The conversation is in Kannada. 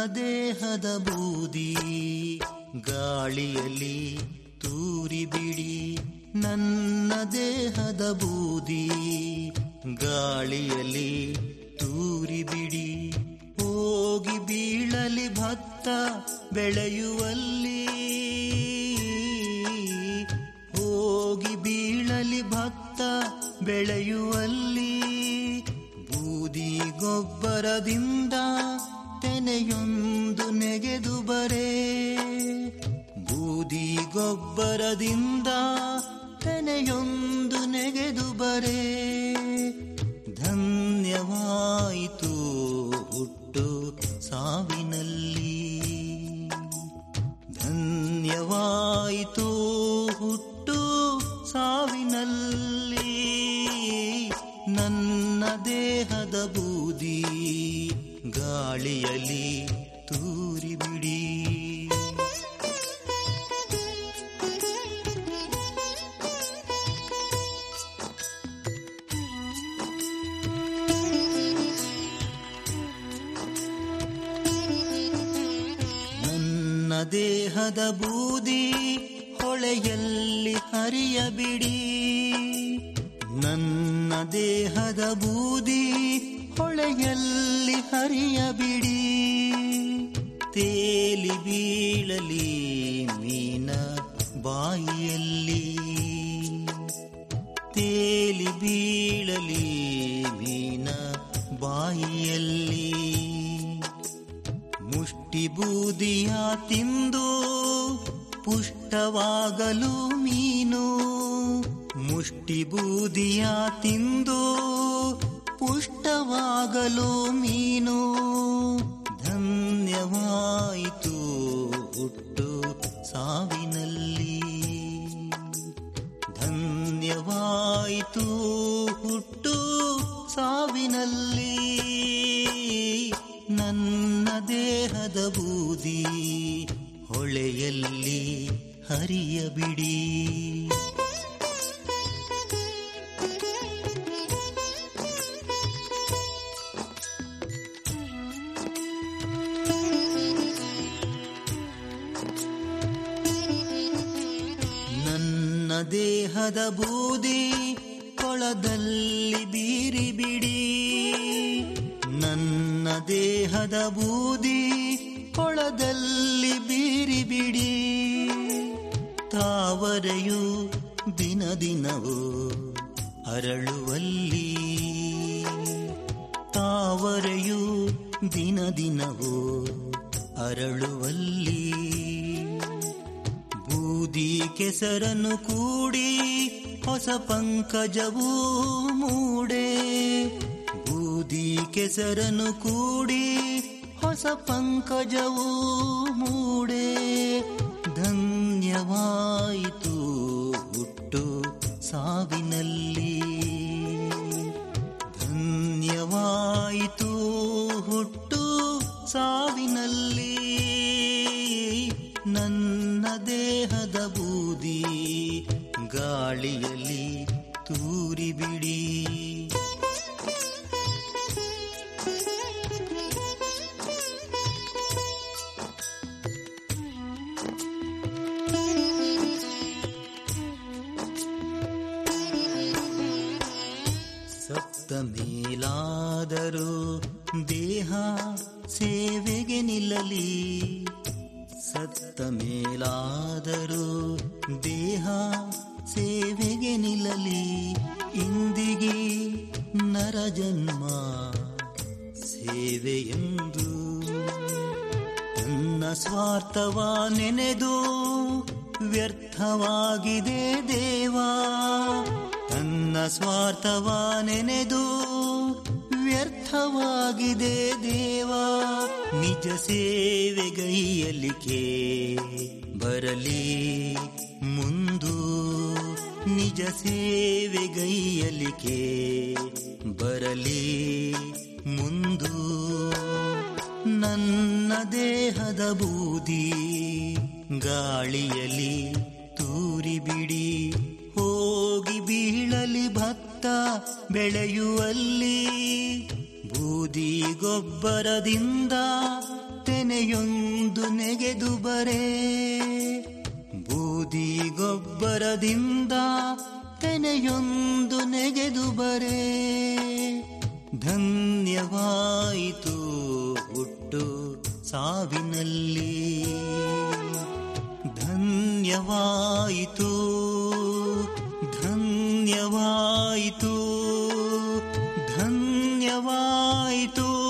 ದೇಹದ ಬೂದಿ ಗಾಳಿಯಲ್ಲಿ ತೂರಿ ಬಿಡಿ ನನ್ನ ದೇಹದ ಬೂದಿ ಗಾಳಿಯಲ್ಲಿ ತೂರಿ ಬಿಡಿ ಹೋಗಿ ಬೀಳಲಿ ಭತ್ತ ಬೆಳೆಯುವಲ್ಲಿ ಹೋಗಿ ಬೀಳಲಿ ಭತ್ತ ಬೆಳೆಯುವಲ್ಲಿ ಬೂದಿ ಗೊಬ್ಬರದಿಂದ ತೆನೆಯೊಂದು ನೆಗೆದು ಬರೆ ಬೂದಿ ಗೊಬ್ಬರದಿಂದ ತೆನೆಯೊಂದು ನೆಗೆದು ಬರೆ ಧನ್ಯವಾಯಿತು ಹುಟ್ಟು ಸಾವಿನಲ್ಲಿ ಧನ್ಯವಾಯಿತು ಹುಟ್ಟು ಸಾವಿನಲ್ಲಿ ನನ್ನ ದೇಹದ ಬೂದಿ ಗಾಳಿಯಲ್ಲಿ ತೂರಿ ಬಿಡಿ ನನ್ನ ದೇಹದ ಬೂದಿ ಹೊಳೆಯಲ್ಲಿ ಹರಿಯಬಿಡಿ ನನ್ನ ದೇಹದ ಬೂದಿ ಹೊಳೆಯಲ್ಲಿ ಹರಿಯಬಿಡಿ ತೇಲಿ ಬೀಳಲಿ ಮೀನ ಬಾಯಿಯಲ್ಲಿ ತೇಲಿ ಬೀಳಲಿ ಮೀನ ಬಾಯಿಯಲ್ಲಿ ಮುಷ್ಟಿ ಬೂದಿಯ ತಿಂದು ಪುಷ್ಟವಾಗಲು ಮೀನು ಮುಷ್ಟಿ ಬೂದಿಯ ತಿಂದು ಪುಷ್ಟವಾಗಲು ಮೀನು ಧನ್ಯವಾಯಿತು ಹುಟ್ಟು ಸಾವಿನಲ್ಲಿ ಧನ್ಯವಾಯಿತು ಹುಟ್ಟು ಸಾವಿನಲ್ಲಿ ನನ್ನ ದೇಹದ ಬೂದಿ ಹೊಳೆಯಲ್ಲಿ ಹರಿಯಬಿಡಿ ನನ್ನ ದೇಹದ ಬೂದಿ ಕೊಳದಲ್ಲಿ ಬೀರಿ ಬಿಡಿ ನನ್ನ ದೇಹದ ಬೂದಿ ಕೊಳದಲ್ಲಿ ಬೀರಿ ಬಿಡಿ ತಾವರೆಯು ದಿನ ದಿನವೂ ಅರಳುವಲ್ಲಿ ತಾವರೆಯು ದಿನ ದಿನವೂ ಅರಳುವಲ್ಲಿ ಬೂದಿ ಕೆಸರನ್ನು ಕೂಡಿ ಹೊಸ ಪಂಕಜವೂ ಮೂಡೆ ಬೂದಿ ಕೆಸರನ್ನು ಕೂಡಿ ಹೊಸ ಪಂಕಜವೂ ಮೂಡೆ ಧನ್ಯವಾಯಿತು ಹುಟ್ಟು ಸಾವಿನಲ್ಲಿ ಧನ್ಯವಾಯಿತು ಹುಟ್ಟು ಸಾವಿನಲ್ಲಿ ನನ್ನ ದೇಹದ ಬೂದಿ ಗಾಳಿಯಲ್ಲಿ ತೂರಿ ಬಿಡಿ ಸತ್ತ ಮೇಲಾದರೂ ದೇಹ ಸೇವೆಗೆ ನಿಲ್ಲಲಿ ಸತ್ತ ಮೇಲಾದರೂ ದೇಹ ಸೇವೆಗೆ ನಿಲ್ಲಲಿ ಇಂದಿಗೆ ನರಜನ್ಮ ಸೇವೆಯೆಂದು ನನ್ನ ಸ್ವಾರ್ಥವ ನೆನೆದು ವ್ಯರ್ಥವಾಗಿದೆ ದೇವಾ ನನ್ನ ಸ್ವಾರ್ಥವ ನೆನೆದು ವ್ಯರ್ಥವಾಗಿದೆ ದೇವಾ ನಿಜ ಸೇವೆಗೈಯಲಿಕೆ ಬರಲಿ ಮುಂದು ನಿಜ ಸೇವೆಗೈಯಲಿಕೆ ಬರಲಿ ಮುಂದು ನನ್ನ ದೇಹದ ಬೂದಿ ಗಾಳಿಯಲ್ಲಿ ತೂರಿ ಬಿಡಿ ಹೋಗಿ ಬೀಳಲಿ ಭತ್ತ ಬೆಳೆಯುವಲ್ಲಿ ಬೂದಿ ಬೂದಿ ಗೊಬ್ಬರದಿಂದ ತೆನೆಯೊಂದು ನೆಗೆದು ಬರೆ ಬೂದಿ ಗೊಬ್ಬರದಿಂದ ತೆನೆಯೊಂದು ನೆಗೆದು ಬರೆ ಧನ್ಯವಾಯಿತು ಹುಟ್ಟು ಸಾವಿನಲ್ಲಿ ಧನ್ಯವಾಯಿತು ಧನ್ಯವಾಯಿತು ಧನ್ಯವಾಯಿತು